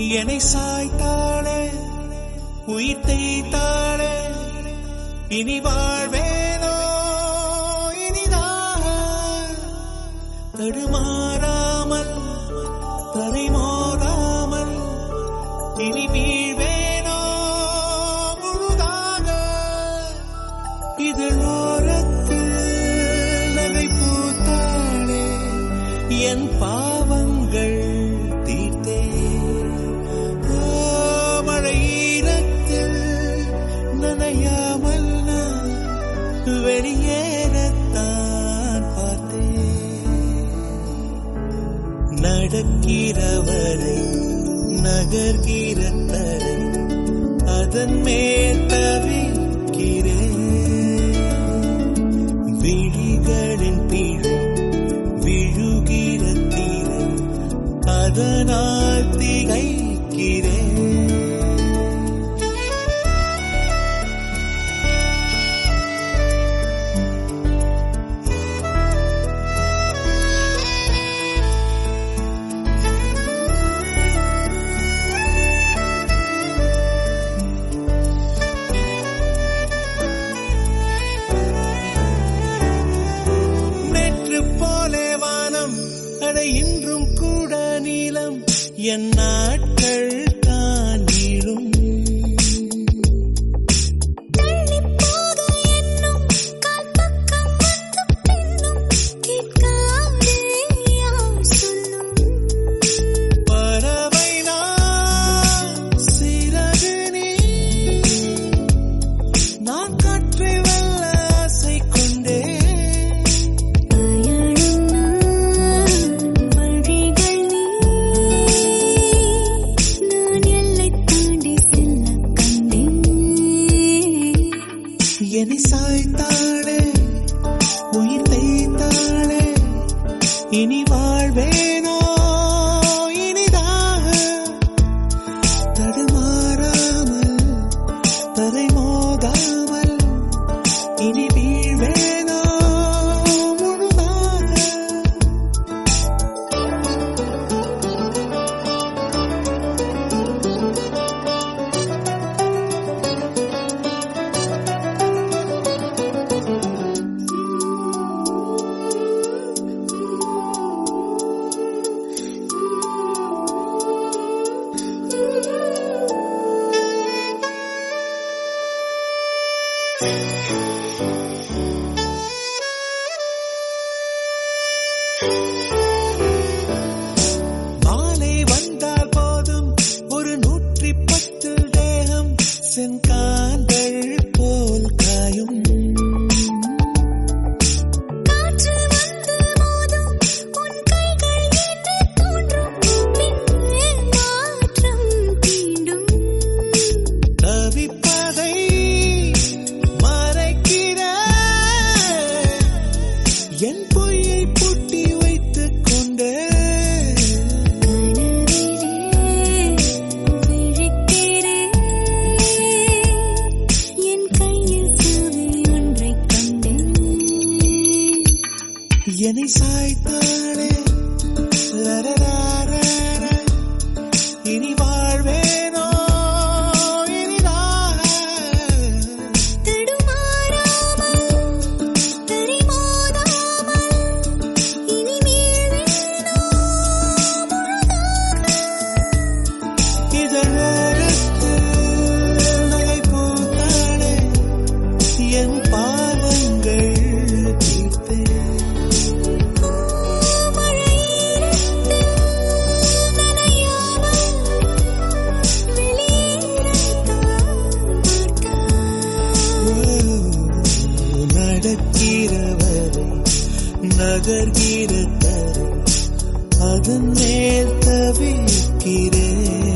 என்னை சாய்த்தாளே உயிர் தேய்த்தாளே இனி வாழ்வேனோ இனிதாக தடுமாறாமல் தரை மோதாமல் இனி வீழ்வேனோ முழுதாக இதழோரத்தில் நகை பூத்தாளே என் பாவங்கள் தீர்த்தே ஓ, மழையீரத்தில் நனையாமல் நான் வெளியேறத்தான் பார்த்தேன் நடக்கிறவரை நகர்கிற தரை அதன் மேல் தவிக்கிறேன் விழிகளின் பிழை விழுகிற தீரை அதனால் திகைக்கிறேன் நேற்று போலே வானம் அட இன்றும் கூட நீளம் என் நாட்கள் தான் நீளும் தள்ளிப் போக என்னும் கால் பக்கம் வந்து பின்னும் கேட்காதே யார் சொல்லும் பறவை நான் சிறகு நீ நான் காற்றை வெல்ல ஆசை கொண்டேன் பயணம் நான் வழிகள் நீ நான் எல்லை தாண்டி செல்ல கண்டேன் என்னை சாய்த்தாளே உயிர் தைத்தாளே இனி வாழ்வேனோ இனிதாக தடுமாறாமல் தரை மோதாமல் இனி வீழ்வேனோ முழுதாக மாலை வந்தால் போதும் ஒரு நூற்றி பத்து தேகம் செங்காந்தள் போல் காயும் காற்று வந்து மோதும் உன் கைகள் என்னை தோன்றும் பின்னே மாற்றம் தீண்டும் தவிப்பதை மறைக்கிற என் பொய்யை பூட்டி வைத்துக் கொண்டே என் கையில் சாவி ஒன்றைக் கண்டேன் என்னை சாய்த்தாளே லரராரர. இனி வாழ்வேனோ இனிதாக தடுமாறாமல் தரிமோதாமல் இனி மீள்வேனோ இதழோரத்தில் நகை பூத்தாளே என் பாவங்கள் தீர்த்தே மழையிரத்தில் நனையாமல் வெளியேறத்தான் பார்த்தாய் நடக்கிறவரை நகர்கிற தரை அதன் மேல் தவிக்கிறேன்